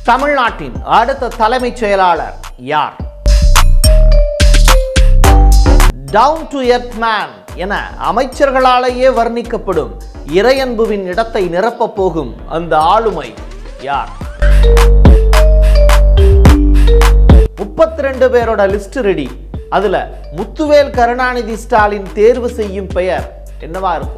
தமிழ்நாட்டின் அடுத்த தலைமைச் செயலாளர் யார் டவுன் டு எர்த் மேன் என அமைச்சர்களாலேயே வர்ணிக்கப்படும் இறையன்புவின் இடத்தை நிரப்பப் போகும் அந்த ஆளுமை யார் முப்பத்தி ரெண்டு பேரோட லிஸ்ட் ரெடி அதுல முத்துவேல் கருணாநிதி ஸ்டாலின் தேர்வு செய்யும் பெயர் என்னவா இருக்கும்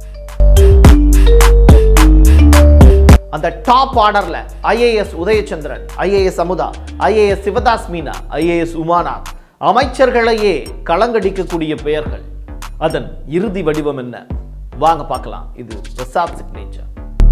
அந்த டாப் ஆர்டர்ல IAS Udhayachandran IAS Amudha IAS Sivadas Meena IAS Umanath அமைச்சர்களையே களங்கடிக்கக்கூடிய பெயர்கள் அதன் இறுதி வடிவம் என்ன வாங்க பார்க்கலாம் இது பிரசாத் சிக்னேச்சர்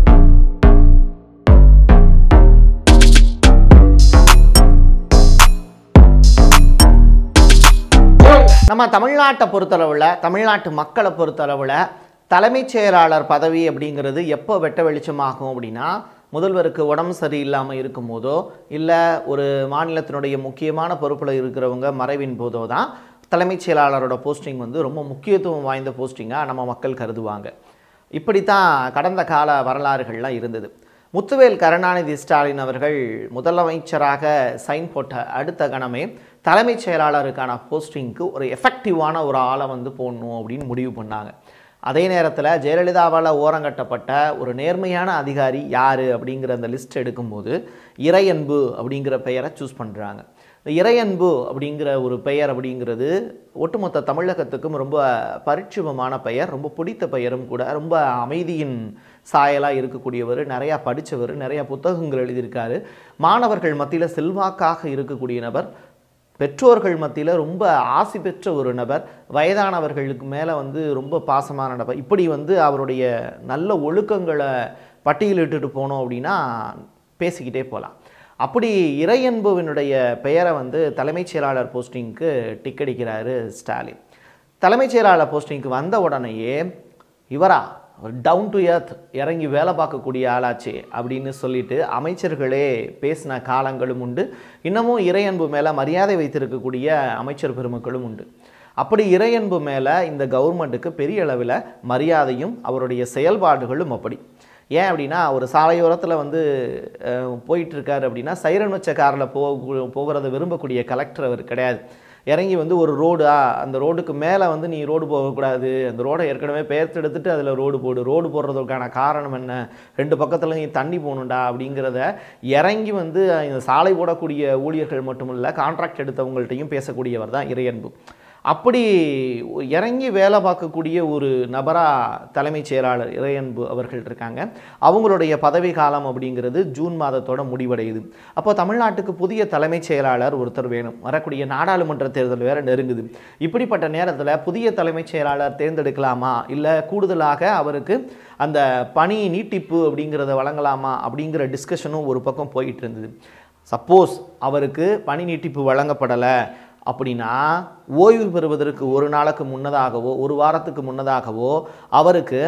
நம்ம தமிழ்நாட்டை பொறுத்தளவில் தமிழ்நாட்டு மக்களை பொறுத்தளவில் தலைமைச் செயலாளர் பதவி அப்படிங்கிறது எப்போ வெட்ட வெளிச்சமாகும் அப்படின்னா முதல்வருக்கு உடம்பு சரியில்லாமல் இருக்கும்போதோ இல்லை ஒரு மாநிலத்தினுடைய முக்கியமான பொறுப்பில் இருக்கிறவங்க மறைவின் போதோ தான் தலைமைச் செயலாளரோட போஸ்டிங் வந்து ரொம்ப முக்கியத்துவம் வாய்ந்த போஸ்டிங்காக நம்ம மக்கள் கருதுவாங்க இப்படித்தான் கடந்த கால வரலாறுகள்லாம் இருந்தது முத்துவேல் கருணாநிதி ஸ்டாலின் அவர்கள் முதலமைச்சராக சைன் போட்ட அடுத்த கணமே தலைமைச் செயலாளருக்கான போஸ்டிங்க்கு ஒரு எஃபெக்டிவான ஒரு ஆளை வந்து போடணும் அப்படின்னு முடிவு பண்ணாங்க அதே நேரத்தில் ஜெயலலிதாவால் ஓரங்கட்டப்பட்ட ஒரு நேர்மையான அதிகாரி யார் அப்படிங்கிற அந்த லிஸ்ட் எடுக்கும்போது இறையன்பு அப்படிங்கிற பெயரை சூஸ் பண்ணுறாங்க இந்த இறையன்பு அப்படிங்கிற ஒரு பெயர் அப்படிங்கிறது ஒட்டுமொத்த தமிழகத்துக்கும் ரொம்ப பரிட்சுபமான பெயர் ரொம்ப பிடித்த பெயரும் கூட ரொம்ப அமைதியின் சாயலாக இருக்கக்கூடியவர் நிறையா படித்தவர் நிறையா புத்தகங்கள் எழுதியிருக்காரு மாணவர்கள் மத்தியில் செல்வாக்காக இருக்கக்கூடிய நபர் பெற்றோர்கள் மத்தியில் ரொம்ப ஆசி பெற்ற ஒரு நபர் வயதானவர்களுக்கு மேலே வந்து ரொம்ப பாசமான நபர் இப்படி வந்து அவருடைய நல்ல ஒழுக்கங்களை பட்டியலிட்டுட்டு போனோம் அப்படின்னா பேசிக்கிட்டே போகலாம் அப்படி இறையன்புவினுடைய பெயரை வந்து தலைமைச் செயலாளர் போஸ்டிங்க்கு டிக்கடிக்கிறாரு ஸ்டாலின் தலைமைச் செயலாளர் போஸ்டிங்க்கு வந்த உடனேயே இவரா டவுன் டு எர்த் இறங்கி வேலை பார்க்கக்கூடிய ஆளாச்சே அப்படின்னு சொல்லிட்டு அமைச்சர்களே பேசின காலங்களும் உண்டு இன்னமும் இறையன்பு மேலே மரியாதை வைத்திருக்கக்கூடிய அமைச்சர் பெருமக்களும் உண்டு அப்படி இறையன்பு மேலே இந்த கவர்மெண்ட்டுக்கு பெரிய அளவில் மரியாதையும் அவருடைய செயல்பாடுகளும் அப்படி ஏன் அப்படின்னா ஒரு சாலையோரத்தில் வந்து அஹ், போயிட்டு இருக்காரு அப்படின்னா சைரன் வச்ச காரில் போ போகிறத விரும்பக்கூடிய கலெக்டர் அவர் கிடையாது இறங்கி வந்து ஒரு ரோடா அந்த ரோடுக்கு மேலே வந்து நீ ரோடு போகக்கூடாது அந்த ரோடை ஏற்கனவே பெயர்த்தெடுத்துட்டு அதில் ரோடு போடு ரோடு போடுறதுக்கான காரணம் என்ன ரெண்டு பக்கத்தில் நீ தண்ணி போகணுண்டா அப்படிங்கிறத இறங்கி வந்து இந்த சாலை போடக்கூடிய ஊழியர்கள் மட்டுமில்ல கான்ட்ராக்ட் எடுத்தவங்கள்ட்டையும் பேசக்கூடியவர் தான் இறையன்பு அப்படி இறங்கி வேலை பார்க்கக்கூடிய ஒரு நபராக தலைமைச் செயலாளர் இறையன்பு அவர்கள் இருக்காங்க அவங்களுடைய பதவி காலம் அப்படிங்கிறது ஜூன் மாதத்தோட முடிவடையுது அப்போ தமிழ்நாட்டுக்கு புதிய தலைமைச் செயலாளர் ஒருத்தர் வேணும் வரக்கூடிய நாடாளுமன்ற தேர்தல் வேற நெருங்குது இப்படிப்பட்ட நேரத்தில் புதிய தலைமைச் செயலாளர் தேர்ந்தெடுக்கலாமா இல்லை கூடுதலாக அவருக்கு அந்த பணி நீட்டிப்பு அப்படிங்கிறத வழங்கலாமா அப்படிங்கிற டிஸ்கஷனும் ஒரு பக்கம் போயிட்டு இருந்தது சப்போஸ் அவருக்கு பணி நீட்டிப்பு வழங்கப்படலை அப்படின்னா ஓய்வு பெறுவதற்கு ஒரு நாளுக்கு முன்னதாகவோ ஒரு வாரத்துக்கு முன்னதாகவோ அவருக்கு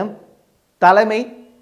தலைமை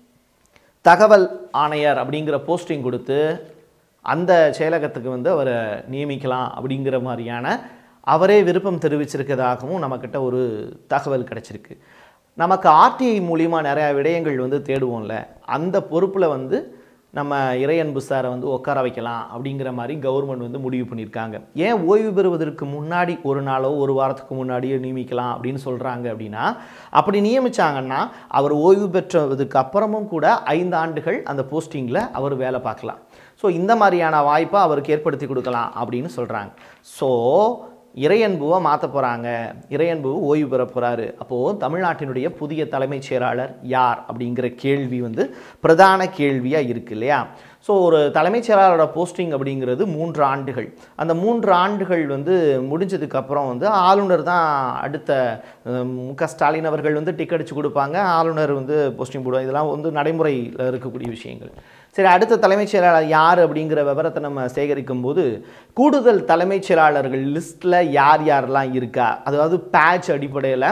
தகவல் ஆணையர் அப்படிங்கிற போஸ்டிங் கொடுத்து அந்த செயலகத்துக்கு வந்து அவரை நியமிக்கலாம் அப்படிங்கிற மாதிரியான அவரே விருப்பம் தெரிவிச்சிருக்கதாகவும் நம்மக்கிட்ட ஒரு தகவல் கிடைச்சிருக்கு நமக்கு ஆர்டிஐ மூலிமா நிறையா விடயங்கள் வந்து தேடுவோம்ல அந்த பொறுப்பில் வந்து நம்ம இறையன்பு சாரை வந்து உட்கார வைக்கலாம் அப்படிங்கிற மாதிரி கவர்மெண்ட் வந்து முடிவு பண்ணியிருக்காங்க ஏன் ஓய்வு பெறுவதற்கு முன்னாடி ஒரு நாளோ ஒரு வாரத்துக்கு முன்னாடியோ நியமிக்கலாம் அப்படின்னு சொல்கிறாங்க அப்படின்னா அப்படி நியமிச்சாங்கன்னா அவர் ஓய்வு பெற்றதுக்கு அப்புறமும் கூட ஐந்து ஆண்டுகள் அந்த போஸ்டிங்கில் அவர் வேலை பார்க்கலாம் ஸோ இந்த மாதிரியான வாய்ப்பை அவருக்கு ஏற்படுத்தி கொடுக்கலாம் அப்படின்னு சொல்கிறாங்க ஸோ இறையன்புவை மாற்ற போகிறாங்க இறையன்பு ஓய்வு பெற போகிறாரு அப்போது தமிழ்நாட்டினுடைய புதிய தலைமைச் செயலாளர் யார் அப்படிங்கிற கேள்வி வந்து பிரதான கேள்வியாக இருக்கு இல்லையா ஸோ ஒரு தலைமைச் செயலாளரோட போஸ்டிங் அப்படிங்கிறது மூன்று ஆண்டுகள் அந்த மூன்று ஆண்டுகள் வந்து முடிஞ்சதுக்கு அப்புறம் வந்து ஆளுநர் தான் அடுத்த அஹ், மு க ஸ்டாலின் அவர்கள் வந்து டிக்கெட் அடிச்சு கொடுப்பாங்க ஆளுநர் வந்து போஸ்டிங் போடுவாங்க இதெல்லாம் வந்து நடைமுறையில் இருக்கக்கூடிய விஷயங்கள் சரி அடுத்த தலைமைச் செயலாளர் யார் அப்படிங்கிற விவரத்தை நம்ம சேகரிக்கும் போது கூடுதல் தலைமைச் செயலாளர்கள் லிஸ்ட்டில் யார் யாரெல்லாம் இருக்கா அதாவது பேட்ச் அடிப்படையில்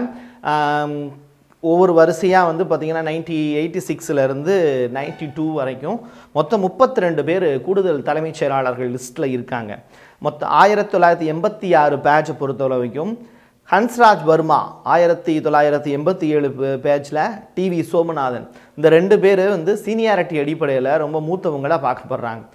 ஒவ்வொரு வரிசையாக வந்து பார்த்திங்கன்னா நைன்டி எயிட்டி சிக்ஸ்லேருந்து நைன்டி டூ வரைக்கும் மொத்தம் முப்பத்தி ரெண்டு பேர் கூடுதல் தலைமைச் செயலாளர்கள் லிஸ்ட்டில் இருக்காங்க மொத்தம் ஆயிரத்தி தொள்ளாயிரத்தி எண்பத்தி ஆறு பேட்சை பொறுத்த வரைக்கும் ஹன்ஸ்ராஜ் வர்மா ஆயிரத்தி தொள்ளாயிரத்தி எண்பத்தி ஏழு பேட்சில் டிவி சோமநாதன் இந்த ரெண்டு பேர் வந்து சீனியாரிட்டி அடிப்படையில் ரொம்ப மூத்தவங்களாக பார்க்கப்படுறாங்க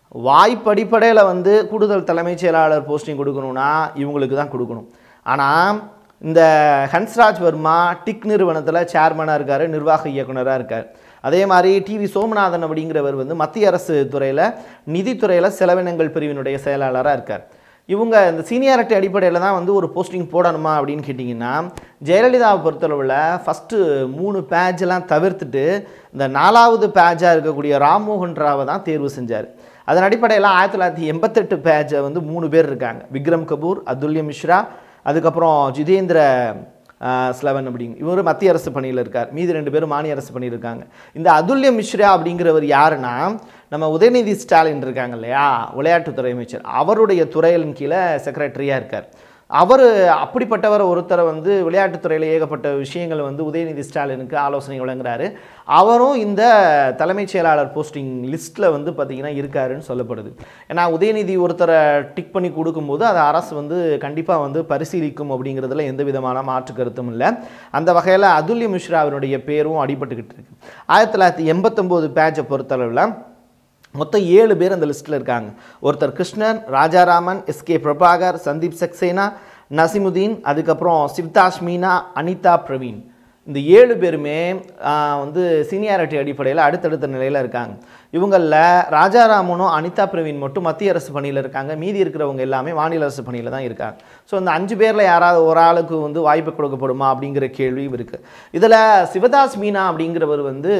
வாய்ப்படிப்படையில் வந்து கூடுதல் தலைமைச் செயலாளர் போஸ்டிங் கொடுக்கணும்னா இவங்களுக்கு தான் கொடுக்கணும் ஆனால் இந்த ஹன்ஸ்ராஜ் வர்மா டிக் நிறுவனத்தில் சேர்மனாக இருக்கார் நிர்வாக இயக்குனராக இருக்கார் அதே மாதிரி டிவி சோமநாதன் அப்படிங்கிறவர் வந்து மத்திய அரசு துறையில் நிதித்துறையில் செலவினங்கள் பிரிவினுடைய செயலாளராக இருக்கார் இவங்க இந்த சீனியாரிட்டி அடிப்படையில் தான் வந்து ஒரு போஸ்டிங் போடணுமா அப்படின்னு கேட்டிங்கன்னா ஜெயலலிதாவை பொறுத்தளவில் ஃபஸ்ட்டு மூணு பேட்செல்லாம் தவிர்த்துட்டு இந்த நாலாவது பேட்சாக இருக்கக்கூடிய ராம்மோகன் ராவை தான் தேர்வு செஞ்சார் அதன் அடிப்படையில் ஆயிரத்தி தொள்ளாயிரத்தி எண்பத்தெட்டு பேட்சை வந்து மூணு பேர் இருக்காங்க விக்ரம் கபூர் அதுல்ய மிஸ்ரா அதுக்கப்புறம் ஜிதேந்திர ஆஹ், ஸ்லவன் அப்படிங்க இவர் மத்திய அரசு பணியில் இருக்கார் மீதி ரெண்டு பேரும் மாநில அரசு பணியில் இருக்காங்க இந்த அதுல்ய மிஸ்ரா அப்படிங்கிறவர் யாருன்னா நம்ம உதயநிதி ஸ்டாலின் இருக்காங்க இல்லையா விளையாட்டுத்துறை அமைச்சர் அவருடைய துறையின் கீழே செக்ரட்டரியாக இருக்கார் அவர் அப்படிப்பட்டவர் ஒருத்தரை வந்து விளையாட்டுத்துறையில் ஏகப்பட்ட விஷயங்கள் வந்து உதயநிதி ஸ்டாலினுக்கு ஆலோசனை வழங்குறாரு அவரும் இந்த தலைமைச் செயலாளர் போஸ்டிங் லிஸ்ட்டில் வந்து பார்த்திங்கன்னா இருக்காருன்னு சொல்லப்படுது ஏன்னா உதயநிதி ஒருத்தரை டிக் பண்ணி கொடுக்கும்போது அதை அரசு வந்து கண்டிப்பாக வந்து பரிசீலிக்கும் அப்படிங்கிறதுல எந்த விதமான மாற்று கருத்தும் இல்லை அந்த வகையில் அதுல்ய மிஸ்ரா அவருடைய பேரும் அடிபட்டுக்கிட்டு இருக்கு ஆயிரத்தி தொள்ளாயிரத்தி எண்பத்தொம்போது பேட்சை பொறுத்தளவில் மொத்தம் ஏழு பேர் அந்த லிஸ்ட்டில் இருக்காங்க ஒருத்தர் கிருஷ்ணன் ராஜாராமன் எஸ்கே பிரபாகர் சந்தீப் சக்சேனா நசிமுதீன் அதுக்கப்புறம் சிவ்தாஷ் மீனா அனிதா பிரவீன் இந்த ஏழு பேருமே ஆஹ், வந்து சீனியாரிட்டி அடிப்படையில் அடுத்தடுத்த நிலையில் இருக்காங்க இவங்களில் ராஜாராமனும் அனிதா பிரவீன் மட்டும் மத்திய அரசு பணியில் இருக்காங்க மீதி இருக்கிறவங்க எல்லாமே மாநில அரசு பணியில் தான் இருக்காங்க ஸோ இந்த அஞ்சு பேரில் யாராவது ஒரு ஆளுக்கு வந்து வாய்ப்பு கொடுக்கப்படுமா அப்படிங்கிற கேள்வியும் இருக்குது இதில் சிவதாஸ் மீனா அப்படிங்கிறவர் வந்து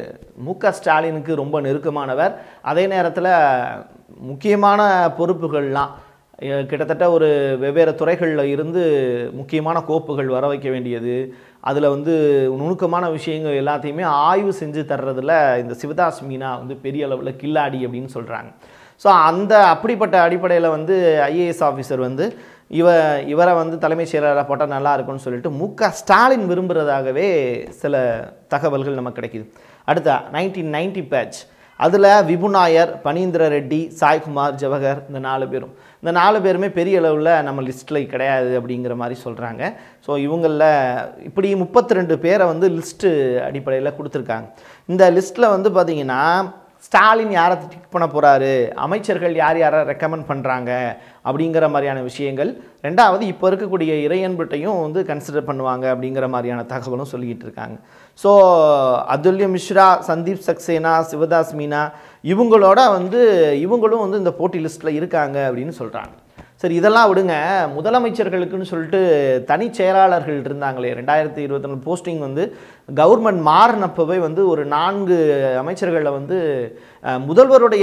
மு க ஸ்டாலினுக்கு ரொம்ப நெருக்கமானவர் அதே நேரத்தில் முக்கியமான பொறுப்புகள்லாம் அஹ் கிட்டத்தட்ட ஒரு வெவ்வேறு துறைகளில் இருந்து முக்கியமான கோப்புகள் வர வைக்க வேண்டியது அதில் வந்து நுணுக்கமான விஷயங்கள் எல்லாத்தையுமே ஆய்வு செஞ்சு தர்றதுல இந்த சிவதாஸ் மீனா வந்து பெரிய அளவில் கில்லாடி அப்படின்னு சொல்கிறாங்க ஸோ அந்த அப்படிப்பட்ட அடிப்படையில் வந்து ஐஏஎஸ் ஆஃபீஸர் வந்து இவ இவரை வந்து தலைமைச் செயலாளராக போட்டால் நல்லா இருக்கும்னு சொல்லிட்டு மு க ஸ்டாலின் விரும்புகிறதாகவே சில தகவல்கள் நமக்கு கிடைக்குது அடுத்த நைன்டீன் நைன்டி பேட்ச் அதில் விபு நாயர் பனீந்திர ரெட்டி சாய்குமார் ஜவஹர் இந்த நாலு பேரும் இந்த நாலு பேருமே பெரிய அளவில் நம்ம லிஸ்ட்டில் கிடையாது அப்படிங்கிற மாதிரி சொல்கிறாங்க ஸோ இவங்களில் இப்படி முப்பத்தி ரெண்டு பேரை வந்து லிஸ்ட்டு அடிப்படையில் கொடுத்துருக்காங்க இந்த லிஸ்ட்டில் வந்து பார்த்திங்கன்னா ஸ்டாலின் யாரை டிக் பண்ண போகிறாரு அமைச்சர்கள் யார் யாரை ரெக்கமெண்ட் பண்ணுறாங்க அப்படிங்கிற மாதிரியான விஷயங்கள் ரெண்டாவது இப்போ இருக்கக்கூடிய இறையன்பட்டையும் வந்து கன்சிடர் பண்ணுவாங்க அப்படிங்கிற மாதிரியான தகவலும் சொல்லிக்கிட்டு இருக்காங்க ஸோ அதுல்ய மிஸ்ரா சந்தீப் சக்சேனா சிவதாஸ் மீனா இவங்களோட வந்து இவங்களும் வந்து இந்த போட்டி லிஸ்ட்டில் இருக்காங்க அப்படின்னு சொல்கிறாங்க சரி இதெல்லாம் விடுங்க முதலமைச்சர்களுக்குன்னு சொல்லிட்டு தனி செயலாளர்கள் இருந்தாங்களே ரெண்டாயிரத்தி இருபத்தி நாலு போஸ்டிங் வந்து கவர்மெண்ட் மாறினப்பவே வந்து ஒரு நான்கு அமைச்சர்களில் வந்து அஹ், முதல்வருடைய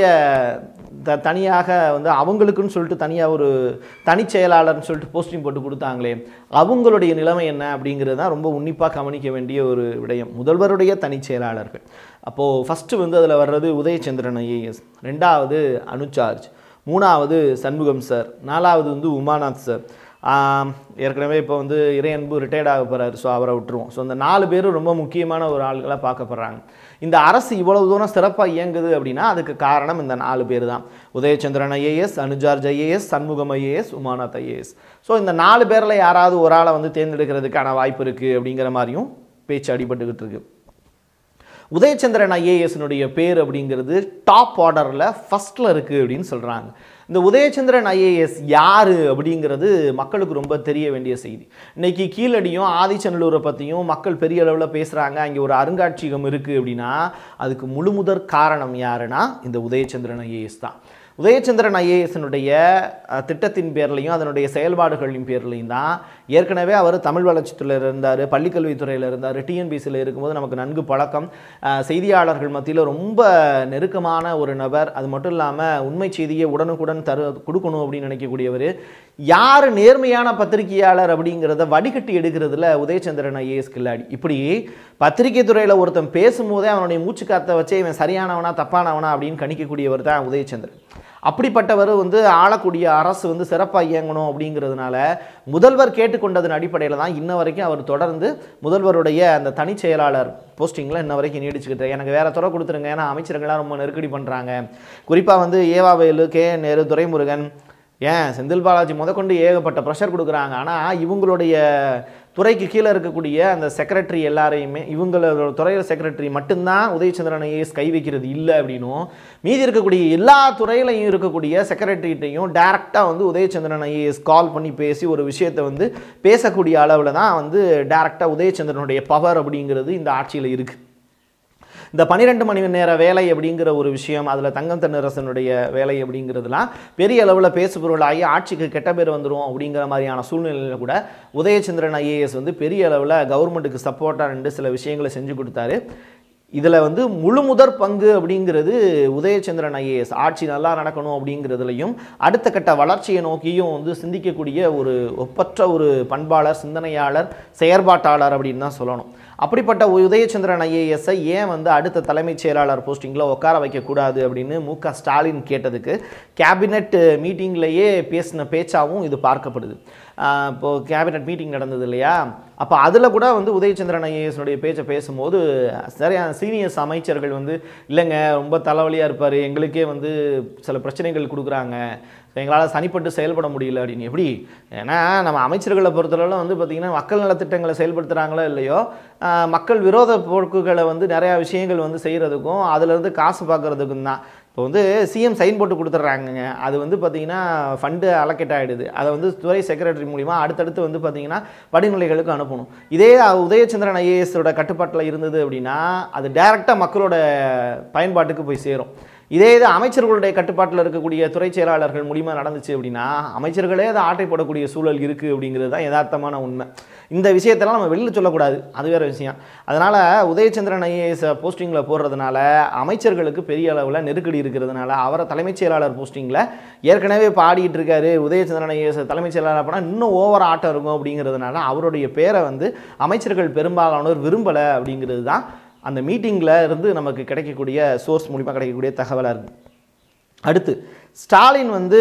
த தனியாக வந்து அவங்களுக்குன்னு சொல்லிட்டு தனியாக ஒரு தனி செயலாளர்னு சொல்லிட்டு போஸ்டிங் போட்டு கொடுத்தாங்களே அவங்களுடைய நிலைமை என்ன அப்படிங்கிறது தான் ரொம்ப உன்னிப்பாக கவனிக்க வேண்டிய ஒரு விடயம் முதல்வருடைய தனி செயலாளர்கள் அப்போது ஃபஸ்ட்டு வந்து அதில் வர்றது உதயச்சந்திரன் ஐஏஎஸ் ரெண்டாவது அனுசார்ஜ் மூணாவது சண்முகம் சார் நாலாவது வந்து உமாநாத் சார் ஆம், ஏற்கனவே இப்போ வந்து இறையன்பு ரிட்டையர்ட் ஆக போகிறாரு ஸோ அவரை விட்டுருவோம் ஸோ இந்த நாலு பேரும் ரொம்ப முக்கியமான ஒரு ஆள்களாக பார்க்கப்படுறாங்க இந்த அரசு இவ்வளவு தூரம் சிறப்பாக இயங்குது அப்படின்னா அதுக்கு காரணம் இந்த நாலு பேர் தான் Udhayachandran IAS Anu George IAS Shanmugam IAS Umanath IAS so இந்த நாலு பேரில் யாராவது ஒரு ஆளை வந்து தேர்ந்தெடுக்கிறதுக்கான வாய்ப்பு இருக்குது அப்படிங்கிற மாதிரியும் பேச்சு அடிபட்டுக்கிட்டு இருக்கு உதயச்சந்திரன் ஐஏஎஸ்னுடைய பேர் அப்படிங்கிறது டாப் ஆர்டரில் ஃபஸ்ட்டில் இருக்குது அப்படின்னு சொல்கிறாங்க இந்த உதயச்சந்திரன் ஐஏஎஸ் யார் அப்படிங்கிறது மக்களுக்கு ரொம்ப தெரிய வேண்டிய செய்தி இன்னைக்கு கீழடியும் ஆதிச்சநல்லூரை பற்றியும் மக்கள் பெரிய அளவில் பேசுகிறாங்க அங்கே ஒரு அருங்காட்சியகம் இருக்குது அப்படின்னா அதுக்கு முழுமுதற் காரணம் யாருன்னா இந்த உதயச்சந்திரன் ஐஏஎஸ் தான் உதயச்சந்திரன் ஐஏஎஸ்னுடைய திட்டத்தின் பேர்லையும் அதனுடைய செயல்பாடுகளின் பேர்லையும் தான் ஏற்கனவே அவர் தமிழ் வளர்ச்சித்துறையில் இருந்தார் பள்ளிக்கல்வித்துறையில் இருந்தார் டிஎன்பிசியில் இருக்கும்போது நமக்கு நன்கு பழக்கம் அஹ், செய்தியாளர்கள் மத்தியில் ரொம்ப நெருக்கமான ஒரு நபர் அது மட்டும் இல்லாமல் உண்மை செய்தியை உடனுக்குடன் தரு கொடுக்கணும் அப்படின்னு நினைக்கக்கூடியவர் யார் நேர்மையான பத்திரிகையாளர் அப்படிங்கிறத வடிகட்டி எடுக்கிறதுல உதயச்சந்திரன் ஐஏஎஸ் கில்லாடி இப்படி பத்திரிகை துறையில் ஒருத்தன் பேசும்போதே அவனுடைய மூச்சு காத்த வச்சே இவன் சரியானவனா தப்பானவனா அப்படின்னு கணிக்கக்கூடியவர் தான் உதயச்சந்திரன் அப்படிப்பட்டவர் வந்து ஆளக்கூடிய அரசு வந்து சிறப்பாக இயங்கணும் அப்படிங்கிறதுனால முதல்வர் கேட்டுக்கொண்டதன் அடிப்படையில் தான் இன்ன வரைக்கும் அவர் தொடர்ந்து முதல்வருடைய அந்த தனிச் செயலாளர் போஸ்டிங்கில் இன்ன வரைக்கும் நீடிச்சுக்கிட்டு எனக்கு வேற துறை கொடுத்துருங்க ஏன்னா அமைச்சர்கள்லாம் ரொம்ப நெருக்கடி பண்ணுறாங்க குறிப்பாக வந்து ஏவாவேலு கே நேரு துரைமுருகன் ஏன் செந்தில் பாலாஜி முதற்கொண்டு ஏகப்பட்ட ப்ரெஷர் கொடுக்குறாங்க ஆனால் இவங்களுடைய துறைக்கு கீழே இருக்கக்கூடிய அந்த செக்ரட்டரி எல்லாரையுமே இவங்களோட துறையில் செக்ரட்டரி மட்டும்தான் உதயச்சந்திரன் ஐஏஎஸ் கை வைக்கிறது இல்லை அப்படின்னும் மீதி இருக்கக்கூடிய எல்லா துறையிலையும் இருக்கக்கூடிய செக்ரட்டரிட்டையும் டேரெக்டாக வந்து உதயச்சந்திரன் ஐஏஎஸ் கால் பண்ணி பேசி ஒரு விஷயத்தை வந்து பேசக்கூடிய அளவில் தான் வந்து டேரெக்டாக உதயச்சந்திரனுடைய பவர் அப்படிங்கிறது இந்த ஆட்சியில் இருக்குது இந்த பன்னிரெண்டு மணி நேர வேலை அப்படிங்கிற ஒரு விஷயம் அதில் தங்கம் தென்னரசனுடைய வேலை அப்படிங்கிறதுலாம் பெரிய அளவில் பேசுபொருளாகி ஆட்சிக்கு கெட்ட பேர் வந்துடும் அப்படிங்கிற மாதிரியான சூழ்நிலையில் கூட உதயச்சந்திரன் ஐஏஎஸ் வந்து பெரிய அளவில் கவர்மெண்ட்டுக்கு சப்போர்ட்டாக ரெண்டு சில விஷயங்களை செஞ்சு கொடுத்தாரு இதில் வந்து முழு முதற் பங்கு அப்படிங்கிறது உதயச்சந்திரன் ஐஏஎஸ் ஆட்சி நல்லா நடக்கணும் அப்படிங்கிறதுலையும் அடுத்த கட்ட வளர்ச்சியை நோக்கியும் வந்து சிந்திக்கக்கூடிய ஒரு ஒப்பற்ற ஒரு பண்பாளர் சிந்தனையாளர் செயற்பாட்டாளர் அப்படின்னு தான் சொல்லணும் அப்படிப்பட்ட உதயச்சந்திரன் ஐஏஎஸ்ஐ ஏன் வந்து அடுத்த தலைமைச் செயலாளர் போஸ்டிங்கில் உட்கார வைக்கக்கூடாது அப்படின்னு மு க ஸ்டாலின் கேட்டதுக்கு கேபினெட் மீட்டிங்லேயே பேசின பேச்சாகவும் இது பார்க்கப்படுது ஆஹ் இப்போ கேபினெட் மீட்டிங் நடந்தது இல்லையா அப்போ அதில் கூட வந்து உதயச்சந்திரன் ஐஏஎஸ்னுடைய பேச்சை பேசும்போது சரியான சீனியர்ஸ் அமைச்சர்கள் வந்து இல்லைங்க ரொம்ப தலைவலியாக இருப்பார் எங்களுக்கே வந்து சில பிரச்சனைகள் கொடுக்குறாங்க எங்களால் சனிப்பட்டு செயல்பட முடியல அப்படின்னு எப்படி ஏன்னா நம்ம அமைச்சர்களை பொறுத்தளவில் வந்து பார்த்திங்கன்னா மக்கள் நலத்திட்டங்களை செயல்படுத்துகிறாங்களோ இல்லையோ ஆஹ் மக்கள் விரோத போக்குகளை வந்து நிறையா விஷயங்கள் வந்து செய்கிறதுக்கும் அதுலேருந்து காசு பார்க்குறதுக்கும் தான் இப்போ வந்து சிஎம் சைன் போட்டு கொடுத்துட்றாங்கங்க அது வந்து பார்த்திங்கன்னா ஃபண்டு அலக்கேட் ஆகிடுது அதை வந்து துறை செக்ரட்டரி மூலிமா அடுத்தடுத்து வந்து பார்த்திங்கன்னா படிநிலைகளுக்கு அனுப்பணும் இதே உதயச்சந்திரன் ஐஏஎஸோட கட்டுப்பாட்டில் இருந்தது அப்படின்னா அது டைரெக்டாக மக்களோட பயன்பாட்டுக்கு போய் சேரும் இதே இது அமைச்சர்களுடைய கட்டுப்பாட்டில் இருக்கக்கூடிய துறை செயலாளர்கள் மூலிமா நடந்துச்சு அப்படின்னா அமைச்சர்களே அதை ஆட்டை போடக்கூடிய சூழல் இருக்குது அப்படிங்கிறது தான் யதார்த்தமான உண்மை இந்த விஷயத்தெல்லாம் நம்ம வெளியில் சொல்லக்கூடாது அது வேறு விஷயம் அதனால் உதயச்சந்திரன் ஐஏஎஸ் போஸ்டிங்கில் போடுறதுனால அமைச்சர்களுக்கு பெரிய அளவில் நெருக்கடி இருக்கிறதுனால அவரை தலைமைச் செயலாளர் போஸ்டிங்கில் ஏற்கனவே பாடிட்டு இருக்காரு உதயச்சந்திரன் ஐஏஎஸ் தலைமைச் செயலாளர் போனால் இன்னும் ஓவர் ஆட்டம் இருக்கும் அப்படிங்கிறதுனால அவருடைய பேரை வந்து அமைச்சர்கள் பெரும்பாலானோர் விரும்பலை அப்படிங்கிறது தான் அந்த மீட்டிங்கில் இருந்து நமக்கு கிடைக்கக்கூடிய சோர்ஸ் மூலிமா கிடைக்கக்கூடிய தகவலாக இருக்குது அடுத்து ஸ்டாலின் வந்து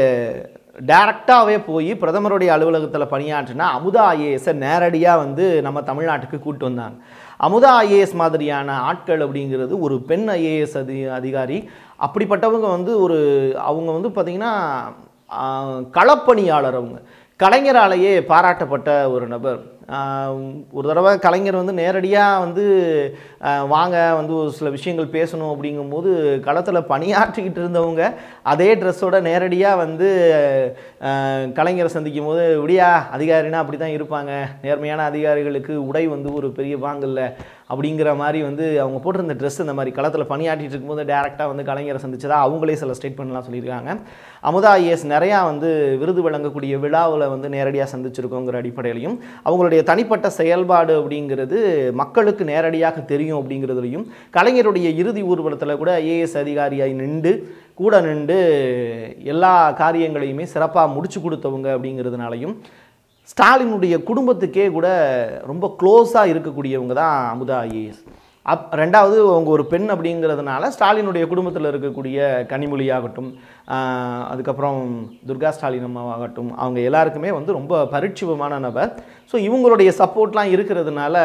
டைரக்டாகவே போய் பிரதமருடைய அலுவலகத்தில் பணியாற்றினா அமுதா ஐஏஎஸை நேரடியாக வந்து நம்ம தமிழ்நாட்டுக்கு கூட்டு வந்தாங்க அமுதா ஐஏஎஸ் மாதிரியான ஆட்கள் அப்படிங்கிறது ஒரு பெண் ஐஏஎஸ் அதி அதிகாரி அப்படிப்பட்டவங்க வந்து ஒரு அவங்க வந்து பார்த்திங்கன்னா ஆஹ், களப்பணியாளர் அவங்க கலைஞராலேயே பாராட்டப்பட்ட ஒரு நபர் ஆஹ், ஒரு தடவை கலைஞர் வந்து நேரடியாக வந்து ஆஹ், வாங்க வந்து ஒரு சில விஷயங்கள் பேசணும் அப்படிங்கும்போது களத்தில் பணியாற்றிக்கிட்டு இருந்தவங்க அதே ட்ரெஸ்ஸோட நேரடியாக வந்து ஆஹ், கலைஞரை சந்திக்கும் போது விடியா அதிகாரினா அப்படி தான் இருப்பாங்க நேர்மையான அதிகாரிகளுக்கு உடை வந்து ஒரு பெரிய வாங்கல்ல அப்படிங்கிற மாதிரி வந்து அவங்க போட்டிருந்த ட்ரெஸ் இந்த மாதிரி களத்தில் பணியாற்றிட்டு இருக்கும்போது டேரெக்டாக வந்து கலைஞரை சந்திச்சதா அவங்களே சில ஸ்டேட்மெண்ட்லாம் சொல்லியிருக்காங்க அமுதா ஐஏஎஸ் நிறையா வந்து விருது வழங்கக்கூடிய விழாவில் வந்து நேரடியாக சந்திச்சிருக்கோங்கிற அடிப்படையிலையும் அவங்களுடைய தனிப்பட்ட செயல்பாடு அப்படிங்கிறது மக்களுக்கு நேரடியாக தெரியும் அப்படிங்கிறதுலையும் கலைஞருடைய இறுதி ஊர்வலத்தில் கூட ஐஏஎஸ் அதிகாரியாய் நின்று கூட நின்று எல்லா காரியங்களையுமே சிறப்பாக முடிச்சு கொடுத்தவங்க அப்படிங்கிறதுனாலையும் ஸ்டாலினுடைய குடும்பத்துக்கே கூட ரொம்ப க்ளோஸாக இருக்கக்கூடியவங்க தான் அமுதா ஐஏஎஸ் அப் ரெண்டாவது அவங்க ஒரு பெண் அப்படிங்கிறதுனால ஸ்டாலினுடைய குடும்பத்தில் இருக்கக்கூடிய கனிமொழி ஆகட்டும் ஆஹ், அதுக்கப்புறம் துர்கா ஸ்டாலின் அம்மாவாகட்டும் அவங்க எல்லாருக்குமே வந்து ரொம்ப பரிட்சிபமான நபர் ஸோ இவங்களுடைய சப்போர்ட்லாம் இருக்கிறதுனால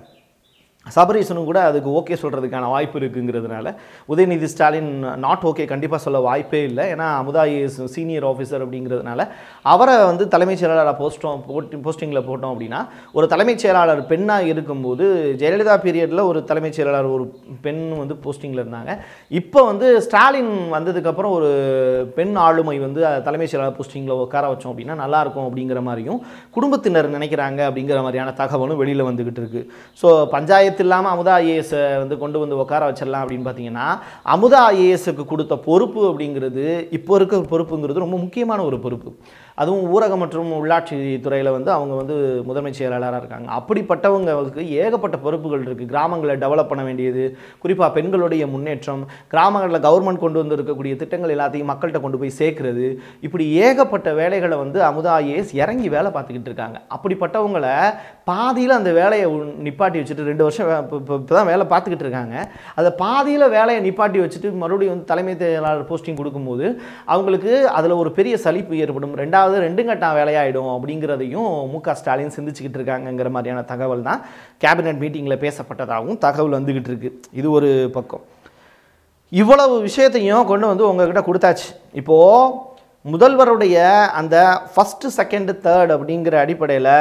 சபரீசனும் கூட அதுக்கு ஓகே சொல்கிறதுக்கான வாய்ப்பு இருக்குங்கிறதுனால உதயநிதி ஸ்டாலின் நாட் ஓகே கண்டிப்பாக சொல்ல வாய்ப்பே இல்லை ஏன்னா அமுதா இஸ் சீனியர் ஆஃபீஸர் அப்படிங்கிறதுனால அவரை வந்து தலைமைச் செயலாளராக போஸ்டோம் போட்டி போஸ்டிங்கில் போட்டோம் அப்படின்னா ஒரு தலைமைச் செயலாளர் பெண்ணாக இருக்கும்போது ஜெயலலிதா பீரியடில் ஒரு தலைமைச் செயலாளர் ஒரு பெண் வந்து போஸ்டிங்கில் இருந்தாங்க இப்போ வந்து ஸ்டாலின் வந்ததுக்கப்புறம் ஒரு பெண் ஆளுமை வந்து அஹ், தலைமைச் செயலாளர் போஸ்டிங்கில் உட்கார வச்சோம் அப்படின்னா நல்லாயிருக்கும் அப்படிங்கிற மாதிரியும் குடும்பத்தினர் நினைக்கிறாங்க அப்படிங்கிற மாதிரியான தகவலும் வெளியில் வந்துக்கிட்டு இருக்கு ஸோ பஞ்சாயத்து இல்லாமல் அமுதா ஐஏஎஸை வந்து கொண்டு வந்து உட்கார வச்சிடலாம் அப்படின்னு பார்த்தீங்கன்னா அமுதா ஐஏஎஸ்க்கு கொடுத்த பொறுப்பு அப்படிங்கிறது இப்போ இருக்க பொறுப்புங்கிறது ரொம்ப முக்கியமான ஒரு பொறுப்பு அதுவும் ஊரகம் மற்றும் உள்ளாட்சி துறையில் வந்து அவங்க வந்து முதன்மை செயலாளராக இருக்காங்க அப்படிப்பட்டவங்களுக்கு ஏகப்பட்ட பொறுப்புகள் இருக்குது கிராமங்களை டெவலப் பண்ண வேண்டியது குறிப்பாக பெண்களுடைய முன்னேற்றம் கிராமங்களில் கவர்மெண்ட் கொண்டு வந்து இருக்கக்கூடிய திட்டங்கள் எல்லாத்தையும் மக்கள்கிட்ட கொண்டு போய் சேர்க்கறது இப்படி ஏகப்பட்ட வேலைகளை வந்து அமுதா ஐஏஎஸ் இறங்கி வேலை பார்த்துக்கிட்டு இருக்காங்க அப்படிப்பட்டவங்களை பாதியில் அந்த வேலையை உ- நிப்பாட்டி வச்சுட்டு ரெண்டு வருஷம் இப்போ தான் வேலை பார்த்துக்கிட்டு இருக்காங்க அதை பாதியில் வேலையை நிப்பாட்டி வச்சுட்டு மறுபடியும் வந்து தலைமை செயலாளர் போஸ்டிங் கொடுக்கும்போது அவங்களுக்கு அதில் ஒரு பெரிய சலிப்பு ஏற்படும் ரெண்டாவது ரெண்டு கட்டம் வேலையாயிடும் அப்படிங்கிறதையும் மு க ஸ்டாலின் சிந்திச்சுக்கிட்டு இருக்காங்கங்கிற மாதிரியான தகவல் தான் கேபினெட் மீட்டிங்கில் பேசப்பட்டதாகவும் தகவல் வந்துக்கிட்டு இருக்கு இது ஒரு பக்கம் இவ்வளவு விஷயத்தையும் கொண்டு வந்து உங்ககிட்ட கொடுத்தாச்சு இப்போது முதல்வருடைய அந்த ஃபஸ்ட்டு செகண்டு தேர்ட் அப்படிங்கிற அடிப்படையில்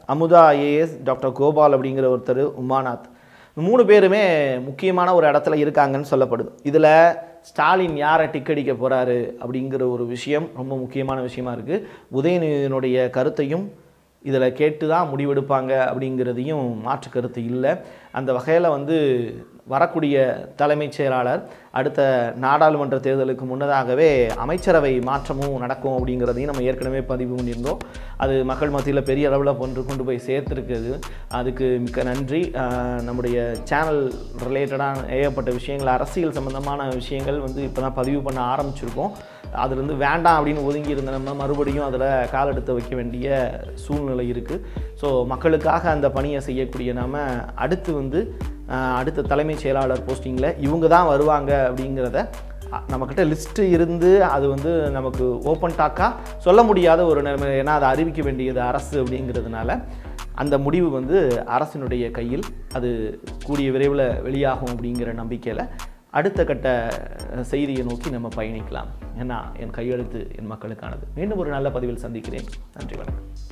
அமுதா ஐஏஎஸ் டாக்டர் கோபால் அப்படிங்கிற ஒருத்தர் உமாநாத் இந்த மூணு பேருமே முக்கியமான ஒரு இடத்துல இருக்காங்கன்னு சொல்லப்படுது இதில் ஸ்டாலின் யாரை டிக்கடிக்க போகிறாரு அப்படிங்கிற ஒரு விஷயம் ரொம்ப முக்கியமான விஷயமா இருக்குது உதயநிதியினுடைய கருத்தையும் இதில் கேட்டு தான் முடிவெடுப்பாங்க அப்படிங்கிறதையும் மாற்று கருத்து இல்லை அந்த வகையில் வந்து வரக்கூடிய தலைமைச் செயலாளர் அடுத்த நாடாளுமன்ற தேர்தலுக்கு முன்னதாகவே அமைச்சரவை மாற்றமும் நடக்கும் அப்படிங்கிறதையும் நம்ம ஏற்கனவே பதிவு பண்ணியிருந்தோம் அது மக்கள் மத்தியில் பெரிய அளவில் கொண்டு கொண்டு போய் சேர்த்துருக்குது அதுக்கு மிக்க நன்றி ஆஹ் நம்முடைய சேனல் ரிலேட்டடான ஏகப்பட்ட விஷயங்கள் அரசியல் சம்பந்தமான விஷயங்கள் வந்து இப்போ தான் பதிவு பண்ண ஆரம்பிச்சிருக்கோம் அதுலேருந்து வேண்டாம் அப்படின்னு ஒதுங்கி இருந்த நம்ம மறுபடியும் அதில் காலெடுத்து வைக்க வேண்டிய சூழ்நிலை இருக்குது ஸோ மக்களுக்காக அந்த பணியை செய்யக்கூடிய நாம அடுத்து வந்து ஆஹ், அடுத்த தலைமைச் செயலாளர் போஸ்டிங்கில் இவங்க தான் வருவாங்க அப்படிங்கிறத அ- நம்மக்கிட்ட லிஸ்ட்டு இருந்து அது வந்து நமக்கு ஓப்பன் டாக்காக சொல்ல முடியாத ஒரு நிலைமை ஏன்னா அதை அறிவிக்க வேண்டியது அரசு அப்படிங்கிறதுனால அந்த முடிவு வந்து அரசினுடைய கையில் அது கூடிய விரைவில் வெளியாகும் அப்படிங்கிற நம்பிக்கையில் அடுத்த கட்ட அஹ், செய்தியை நோக்கி நம்ம பயணிக்கலாம் ஏன்னா என் கையெழுத்து என் மக்களுக்கானது மீண்டும் ஒரு நல்ல பதிவில் சந்திக்கிறேன் நன்றி வணக்கம்